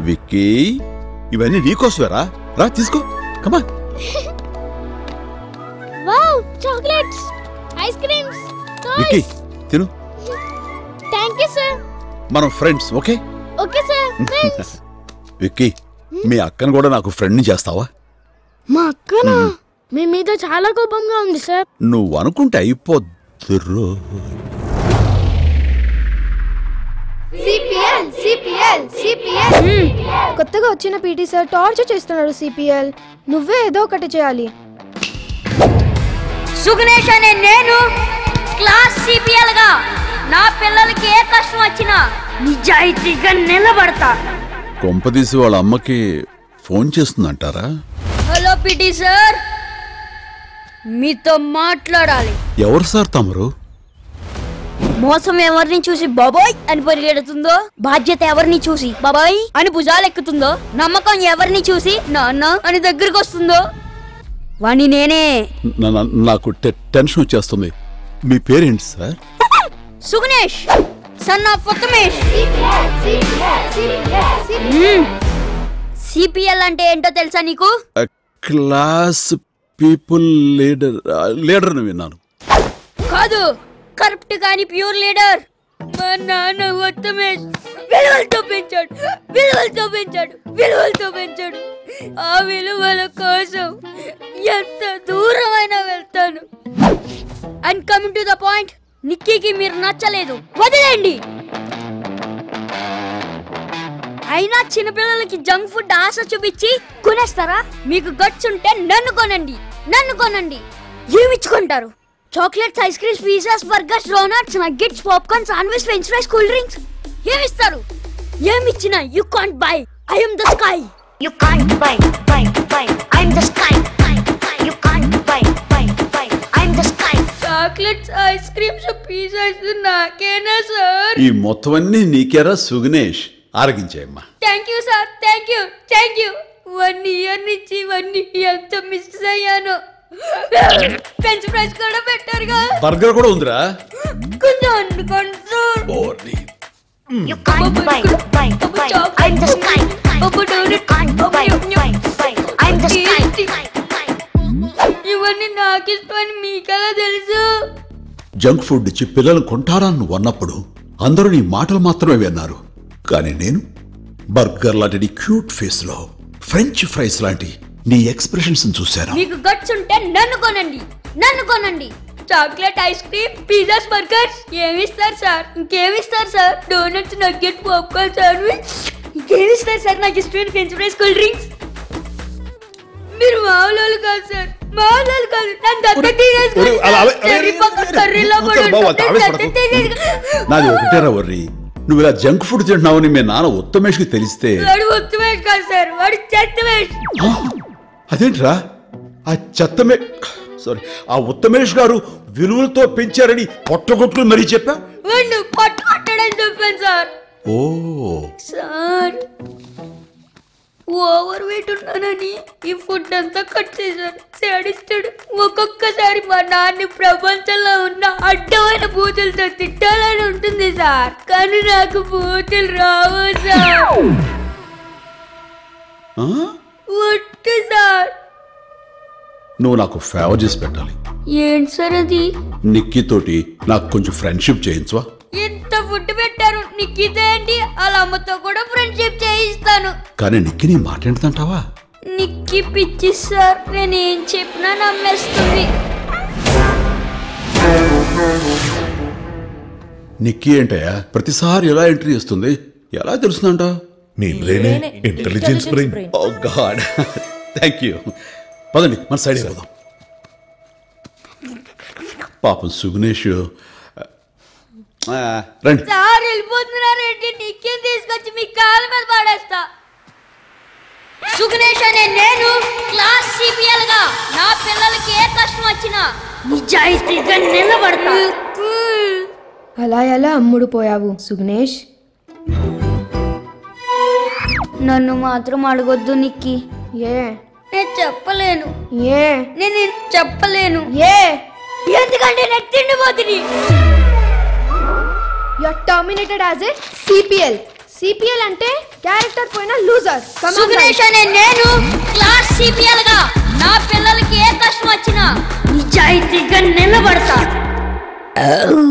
విక్కీ ఇవన్నీ నీకోసమేరా రా తీసుకో కమా wow chocolates ice creams Vicky తిను థ్యాంక్ యూ సార్ మనం friends okay okay sir friends Vicky మీ అక్కను కూడా నాకు ఫ్రెండ్ని చేస్తావా మా అక్కనా మీ మీద చాలా కోపంగా ఉంది సార్ నువ్వు అనుకుంటే అయిపోద్దురు సిపిఎల్ సిపిఎల్ సిపిఎల్ కొత్తగా వచ్చిన పీటీ సార్ టార్చర్ చేస్తున్నాడు సిపిఎల్ నువ్వే ఏదో ఒకటి చేయాలి సుగణేష్ అనే నేను క్లాస్ సిపిఎల్ గా నా పిల్లలకి ఏ కష్టం వచ్చినా నిజాయితీగా నిలబడతా కొంపదీసి వాళ్ళ అమ్మకి ఫోన్ చేస్తుందంటారా హలో పిటి సార్ మీతో మాట్లాడాలి ఎవరు సార్ తమరు మోసం ఎవరిని చూసి బాబాయ్ అని పరిగెడుతుందో బాధ్యత ఎవరిని చూసి బాబాయ్ అని భుజాలు ఎక్కుతుందో నమ్మకం ఎవరిని చూసి నాన్న అని దగ్గరికి వస్తుందో వాణ్ణి నేనే నా- నా- నాకు టె- టెన్షన్ వచ్చేస్తుంది మీ పేరేంటి sir Suganesh son of Uttamesh CPL అంటే ఏంటో తెలుసా నీకు క్లాస్ పీపుల్ లీడర్ లీడర్ విన్నాను కాదు కరప్ట్ కాని ప్యూర్ లీడర్ మా నాన్న ఉత్తమేష్ విలువలతో పెంచాడు విలువలతో పెంచాడు విలువలతో పెంచాడు ఆ విలువల కోసం ఎంత దూరమైనా వెళ్తాను and coming to the point నిక్కీకి మీరు నచ్చలేదు వదిలేండి అయినా చిన్నపిల్లలకి జంక్ ఫుడ్ ఆశ చూపించి కొనేస్తారా మీకు గట్స్ ఉంటే నన్ను కొనండి నన్ను కొనండి ఏమిచ్చుకుంటారు chocolates ice creams pizzas burgers donuts nuggets popcorn sandwich French fries cool drinks ఏమిస్తారు ఏమిచ్చినా you can't buy I am the sky You can't buy, buy, buy. I'm the sky. You can't buy, buy, buy. I'm the sky. Chocolates ice creams pizzas నాకేనా sir ఈ మొత్తం అన్ని నీకేరా సుగనేష్ ఆరగించాయమ్మా thank you sir thank you thank you one year నుంచి one ఎంత miss అయ్యాను French fries కూడా పెట్టారుగా బర్గర్ కూడా ఉందిరా కొంచెం వండుకోండి సార్ ఓర్ని. You can't buy, buy, buy. I'm the sky. You can't buy, buy, buy. I'm the sky. ఇవన్నీ నాకు ఇష్టమని మీకెలా తెలుసు జంక్ ఫుడ్ ఇచ్చి పిల్లలు కొంటారని నువ్వు అన్నప్పుడు అందరూ నీ మాటలు మాత్రమే విన్నారు కానీ నేను బర్గర్ లాంటి నీ క్యూట్ ఫేస్ లో ఫ్రెంచ్ ఫ్రైస్ లాంటి నీ ఎక్స్ప్రెషన్స్ చూశాను మీకు గట్స్ ఉంటే నన్ను కొనండి నన్ను కొనండి chocolate ice cream pizzas burgers ఏమిస్తారు సార్ ఇంకేమిస్తారు sir donuts nugget popcorn sandwich ఇంకేమిస్తారు సార్ నాకు ఇష్టమైన ఫ్రెంచ్ ఫ్రైస్ కూల్ డ్రింక్స్ మీరు మామూలు కాదు సార్ మామూలు కాదు నన్ను దత్తత తీసేసుకోండి ఒరేయ్, అలా- అలా- సార్. చెర్రీ పక్కన అరే, కర్రీలో కూడా కూర్చో బావ, ఉంటుంది. ఆవేశపడకు. దత్తత తీసేసుకో- నాది ఒకటేరా వర్రి నువ్వు ఇలా జంక్ ఫుడ్ తింటున్నావని మీ నాన్న ఉత్తమేష్కి తెలిస్తే వాడు ఉత్తమేష్ కాదు సార్ వాడు చెత్తమేష్ ఆ, అదేంట్రా ఆ చెత్తమే సారీ ఆ ఉత్తమేష్ గారు విలువలతో పెంచారని పొట్టగొట్లు మరీ చెప్పా వాడిని పట్టుకొట్టడని చెప్పాను sir oh sir overweight ఉన్నానని ఈ ఫుడ్ అంతా కట్ చేశారు సాడిస్తాడు ఒక్కొక్కసారి మా నాన్ని ప్రపంచంలో ఉన్న అడ్డమైన బూతులతో తిట్టాలని ఉంటుంది సార్ కానీ నాకు బూతులు రావు సార్ ఆ? ఒట్టు సార్ నువ్వు నాకు ఫేవర్ చేసి పెట్టాలి ఏంటి సార్ అది నిక్కీ తోటి నాకు కొంచెం ఫ్రెండ్షిప్ చేయించవా ఇంత ఫుడ్ పెట్టారు నీకు ఇదేంటి వాళ్ళ అమ్మతో కూడా ఫ్రెండ్షిప్ చేయిస్తాను కానీ నిక్కి నీ మాట ఏంటంటావా నిక్కి పిచ్చి సార్ నేను ఏం చెప్పినా నమ్మేస్తుంది నిక్కీ ఏంటయ్యా ప్రతిసారి ఎలా ఎంట్రీ ఇస్తుంది ఎలా తెలుస్తుందంట నీ బ్రెయినే intelligence brain oh god thank you పదండి మన సైడ్ పోదాం పాపం సుగునేష్ ఆ, రండి సార్ వెళ్ళిపోతున్నారేంటి నిక్కిని తీసుకొచ్చి మీ కాళ్ళ మీద పడేస్తా సుగణేష్ అనే నేను క్లాస్ సిపిఎల్ గా నా పిల్లలకి ఏ కష్టం వచ్చినా నిజాయితీగా నిలబడతా అలా ఎలా అమ్ముడు పోయావు సుగ్నేష్ నన్ను మాత్రం అడగొద్దు నిక్కి ఏ నేను చెప్పలేను ఏ నేను నేను చెప్పలేను ఏ ఎందుకంటే నేను తిండిపోతుంది you are terminated as a CPL CPL అంటే క్యారెక్టర్ పోయిన లూజర్ సుగణేష్ అనే నేను క్లాస్ సిపిఎల్ గా నా పిల్లలకి ఏ కష్టం వచ్చినా నిజాయితీగా నిలబడతా